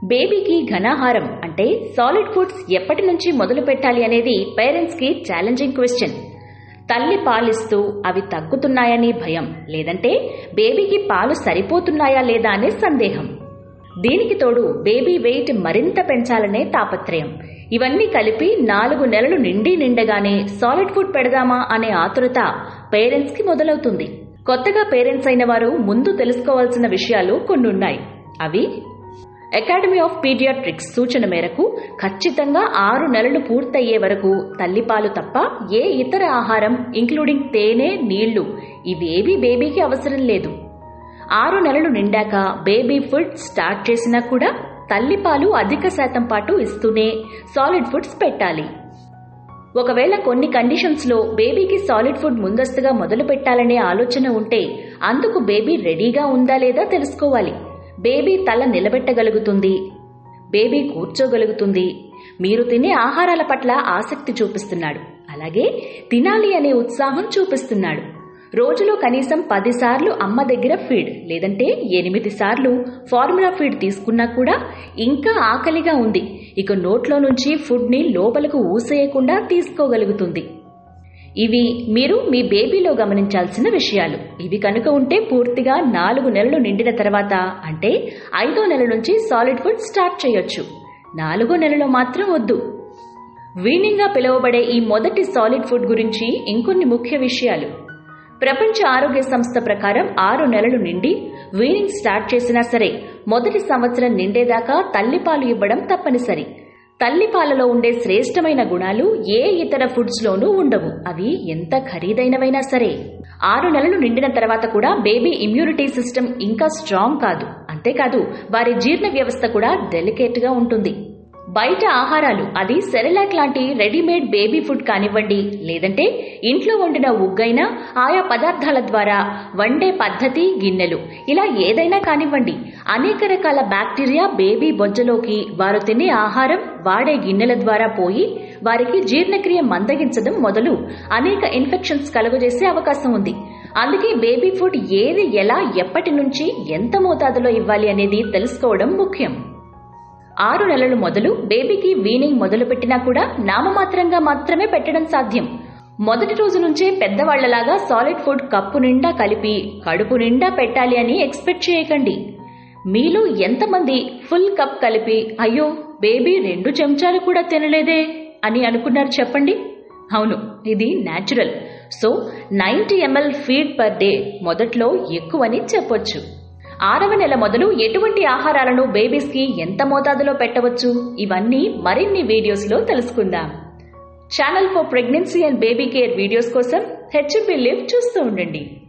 బేబీకి ఘనాహారం అంటే solid foods ఎప్పటి నుంచి మొదలు పెట్టాలి అనేది పేరెంట్స్ కి ఛాలెంజింగ్ క్వశ్చన్ తల్లి పాలిస్తూ అవి తగ్గుతున్నాయని భయం లేదంటే బేబీకి పాలు సరిపోతున్నాయా లేదా అనే సందేహం దీనికి తోడు బేబీ వెయిట్ మరింత పెంచాలనే తాపత్రయం ఇవన్నీ కలిపి నాలుగు నెలలు నిండి నిండగానే సాలిడ్ ఫుడ్ పెడదామా అనే ఆతురత పేరెంట్స్ కి మొదలవుతుంది కొత్తగా పేరెంట్స్ అయిన వారు ముందు తెలుసుకోవాల్సిన విషయాలు కొన్ని ఉన్నాయి అవి అకాడమీ ఆఫ్ పీడియాట్రిక్స్ సూచన మేరకు ఖచ్చితంగా ఆరు నెలలు పూర్తయ్యే వరకు తల్లిపాలు తప్ప ఏ ఇతర ఆహారం ఇంక్లూడింగ్ తేనె నీళ్లు ఇవేవీ బేబీకి అవసరం లేదు ఆరు నెలలు నిండాక బేబీ ఫుడ్ స్టార్ట్ చేసినా కూడా తల్లిపాలు అధిక శాతం పాటు ఇస్తూనే సాలిడ్ ఫుడ్స్ పెట్టాలి ఒకవేళ కొన్ని కండిషన్స్ లో బేబీకి సాలిడ్ ఫుడ్ ముందస్తుగా మొదలు పెట్టాలనే ఆలోచన ఉంటే అందుకు బేబీ రెడీగా ఉందా లేదా తెలుసుకోవాలి బేబీ తల నిలబెట్టగలుగుతుంది బేబీ కూర్చోగలుగుతుంది మీరు తినే ఆహారాల పట్ల ఆసక్తి చూపిస్తున్నాడు అలాగే తినాలి అనే ఉత్సాహం చూపిస్తున్నాడు రోజులో కనీసం పదిసార్లు అమ్మ దగ్గర ఫీడ్ లేదంటే ఎనిమిది సార్లు ఫార్ములా ఫీడ్ తీసుకున్నా కూడా ఇంకా ఆకలిగా ఉంది ఇక నోట్లో నుంచి ఫుడ్ని లోపలకు ఊసేయకుండా తీసుకోగలుగుతుంది ఇవి మీరు మీ బేబీలో గమనించాల్సిన విషయాలు ఇవి కనుక ఉంటే పూర్తిగా నాలుగు నెలలు నిండిన తర్వాత అంటే ఐదో నెల నుంచి సాలిడ్ ఫుడ్ స్టార్ట్ చేయొచ్చు నాలుగో నెలలో మాత్రం వద్దు వీనింగ్ గా పిలువబడే ఈ మొదటి సాలిడ్ ఫుడ్ గురించి ఇంకొన్ని ముఖ్య విషయాలు ప్రపంచ ఆరోగ్య సంస్థ ప్రకారం ఆరు నెలలు నిండి వీనింగ్ స్టార్ట్ చేసినా సరే మొదటి సంవత్సరం నిండేదాకా తల్లిపాలు ఇవ్వడం తప్పనిసరి తల్లిపాలలో ఉండే శ్రేష్టమైన గుణాలు ఏ ఇతర ఫుడ్స్ లోనూ ఉండవు అవి ఎంత ఖరీదైనవైనా సరే ఆరు నెలలు నిండిన తర్వాత కూడా బేబీ ఇమ్యూనిటీ సిస్టమ్ ఇంకా స్ట్రాంగ్ కాదు అంతేకాదు వారి జీర్ణ వ్యవస్థ కూడా డెలికేట్ గా ఉంటుంది బయట ఆహారాలు అది సెరెలాక్ లాంటి రెడీమేడ్ బేబీ ఫుడ్ కానివ్వండి లేదంటే ఇంట్లో వండిన ఉగ్గైనా ఆయా పదార్థాల ద్వారా వండే పద్ధతి గిన్నెలు ఇలా ఏదైనా కానివ్వండి అనేక రకాల బ్యాక్టీరియా బేబీ బొజ్జలోకి వారు తినే ఆహారం వాడే గిన్నెల ద్వారా పోయి వారికి జీర్ణక్రియ మందగించడం మొదలు అనేక ఇన్ఫెక్షన్స్ కలుగజేసే అవకాశం ఉంది అందుకే బేబీ ఫుడ్ ఏది ఎలా ఎప్పటి నుంచి ఎంత మోతాదులో ఇవ్వాలి అనేది తెలుసుకోవడం ముఖ్యం ఆరు నెలలు మొదలు బేబీకి వీనింగ్ మొదలు పెట్టినా కూడా నామమాత్రంగా మాత్రమే పెట్టడం సాధ్యం మొదటి రోజు నుంచే పెద్దవాళ్లలాగా సాలిడ్ ఫుడ్ కప్పు నిండా కలిపి కడుపు నిండా పెట్టాలి అని ఎక్స్పెక్ట్ చేయకండి మీలో ఎంతమంది ఫుల్ కప్ కలిపి అయ్యో బేబీ రెండు చెంచాలు కూడా తినలేదే అని అనుకున్నారు చెప్పండి అవును ఇది natural so ninety ML feed per day మొదట్లో ఎక్కువని చెప్పొచ్చు ఆరవ నెల మొదలు ఎటువంటి ఆహారాలను బేబీస్ కి ఎంత మోతాదులో పెట్టవచ్చు ఇవన్నీ మరిన్ని వీడియోస్ లో తెలుసుకుందాం channel for pregnancy and baby care videos కోసం హెచ్ఎంపీ లివ్ చూస్తూ ఉండండి